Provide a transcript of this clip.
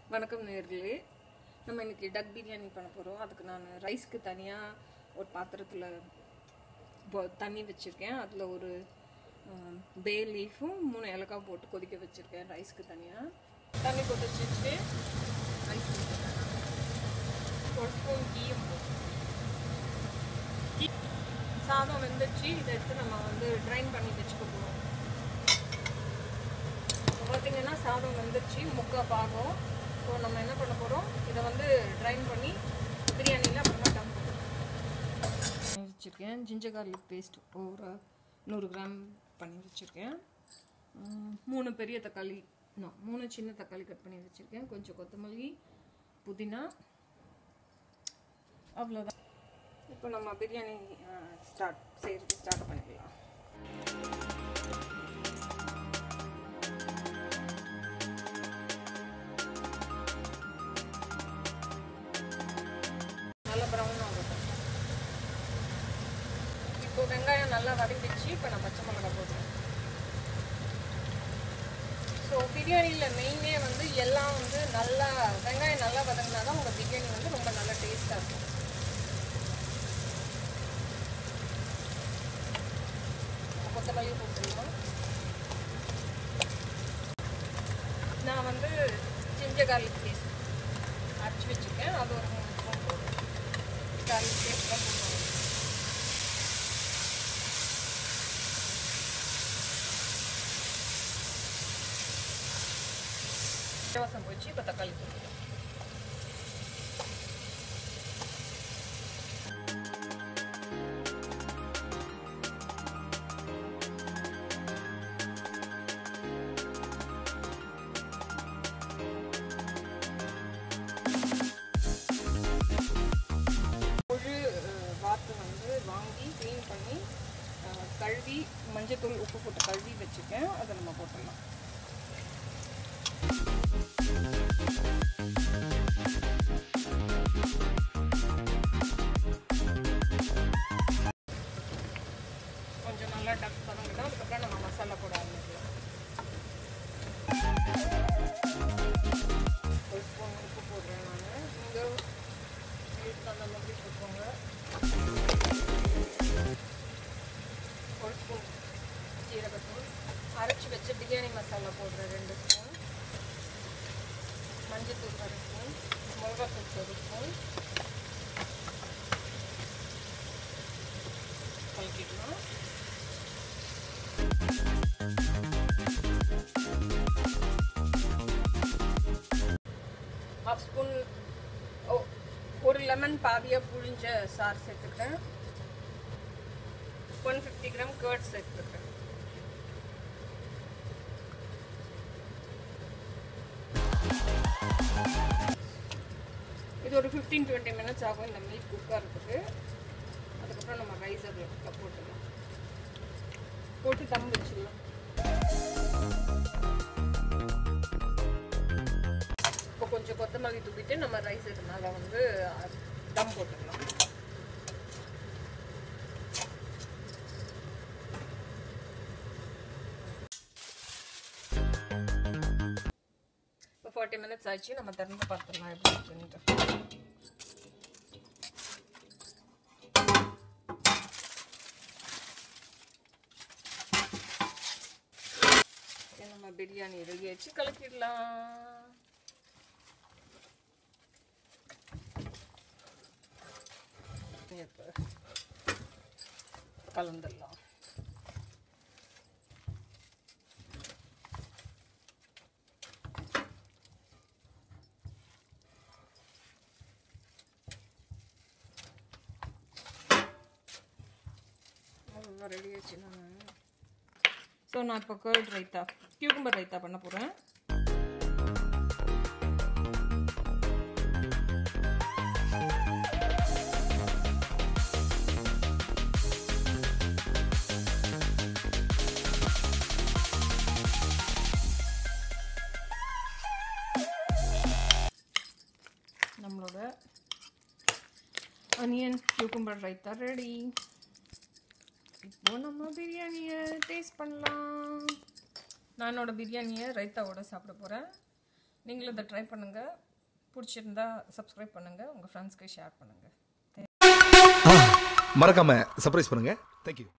வணக்கம் நேர்களே நம்ம இன்னைக்கு டக் பிரியாணி பண்ண போகிறோம் அதுக்கு நான் ரைஸ்க்கு தனியாக ஒரு பாத்திரத்தில் தண்ணி வச்சுருக்கேன் அதில் ஒரு பே லீஃபும் மூணு ஏலக்காய் போட்டு கொதிக்க வச்சுருக்கேன் ரைஸ்க்கு தனியாக தண்ணி போட்டு வச்சுட்டு ரைஸ் போட்டுருக்கேன் ஒரு ஸ்பூன் கீயும் போட்டு சாதம் வெந்துச்சு இதை எடுத்து நம்ம வந்து ட்ரைன் பண்ணி வச்சுக்க போகிறோம் பார்த்தீங்கன்னா சாதம் வெந்துருச்சு முக்கால் பாகம் ஸோ நம்ம என்ன பண்ண போகிறோம் இதை வந்து ட்ரைன் பண்ணி பிரியாணியில் அப்புறமா டம் வச்சுருக்கேன் ஜிஞ்சர் கார்லிக் பேஸ்ட் ஒரு நூறு கிராம் பண்ணி வச்சுருக்கேன் உம், மூணு பெரிய தக்காளி நோ மூணு சின்ன தக்காளி கட் பண்ணி வச்சுருக்கேன் கொஞ்சம் கொத்தமல்லி புதினா அவ்வளோதான் இப்போ நம்ம பிரியாணி ஸ்டார்ட் செய்கிறது ஸ்டார்ட் பண்ணிக்கலாம் நல்லா ப்ரௌன் ஆகட்டும் இப்போ வெங்காயம் நல்லா வதங்கிடுச்சு இப்போ நான் பச்சை மிளகா போடுறேன் ஸோ பிரியாணியில் மெயினே வந்து எல்லாம் வந்து நல்லா வெங்காயம் நல்லா வதங்கினா தான் உங்கள் பிரியாணி வந்து ரொம்ப நல்லா டேஸ்ட்டாக இருக்கும் கொத்தமல்லி போட்டுருவோம் நான் வந்து ஜிஞ்சர் கார்லிக் பேஸ்ட் அரைச்சி வச்சுருக்கேன் அது ஒரு மூணு ஸ்பூன் போடுறேன் கார்லிக் பேஸ்ட்லாம் போடுவோம் வாசம் போச்சு இப்போ தக்காளி போட்டுருவோம் முழு அஹ், வாத்து வந்து வாங்கி க்ளீன் பண்ணி அஹ், கழுவி மஞ்சத்தூள் உப்பு போட்டு கழுவி வச்சுருக்கேன் அதை நம்ம போட்டுடலாம் கொஞ்சம் நல்லா டக் பண்ணணும் அதுக்கப்புறம் நம்ம மசாலா போட ஆரம்பிக்கலாம் ஒரு ஸ்பூன் உப்பு போடுறேன் நான் நீங்கள் உங்களுக்கு தகுந்த மாதிரி போட்டுக்கோங்க ஒரு ஸ்பூன் ஜீரகத்தூள் அரைச்சி வச்ச பிரியாணி மசாலா போடுறேன் ரெண்டு ஸ்பூன் மஞ்சத்தூள் ஒரு ஸ்பூன் மிளகாத்தூள் ஒரு ஸ்பூன் கலக்கிடலாம் ஹாஃப் ஸ்பூன் ஓ ஒரு லெமன் பாதியாக புழிஞ்ச சாறு சேர்த்துக்கிறேன் ஒன் ஃபிஃப்டி கிராம் கர்ட் சேர்த்துக்கிறேன் இது ஒரு ஃபிஃப்டீன் டுவெண்ட்டி மினிட்ஸ் ஆகும் இந்த மில்க் குக் ஆகிறதுக்கு அதுக்கப்புறம் நம்ம ரைஸ் அதில் போட்டுடலாம் போட்டு தம் வச்சிடலாம் இப்போ கொஞ்சம் கொத்தமல்லி தூக்கிட்டு நம்ம ரைஸ் இது மேலே வந்து தம் போட்டுடலாம் இப்போ ஃபார்ட்டி மினிட்ஸ் ஆச்சு நம்ம திறந்து பார்த்துடலாம் எப்படி இருக்குன்ட்டு Okay, நம்ம பிரியாணி ரெடி ஆச்சு கலக்கிடலாம் இப்போ கலந்துடலாம் அவ்வளோதான் ரெடி ஆச்சு நான் ஸோ நான் இப்போ கேர்ட் ரைத்தா கியூகம்பர் ரைத்தா பண்ண போகிறேன் நம்மளோட அனியன் கியூகம்பர் ரைத்தா ரெடி இப்போ நம்ம பிரியாணியை டேஸ்ட் பண்ணலாம் நான் என்னோட பிரியாணியை ரைத்தாவோட சாப்பிட போகிறேன் நீங்களும் இதை ட்ரை பண்ணுங்கள் பிடிச்சிருந்தா சப்ஸ்கிரைப் பண்ணுங்கள் உங்கள் ஃப்ரெண்ட்ஸ்க்கு ஷேர் பண்ணுங்கள் மறக்காம சர்ப்ரைஸ் பண்ணுங்க தேங்க்யூ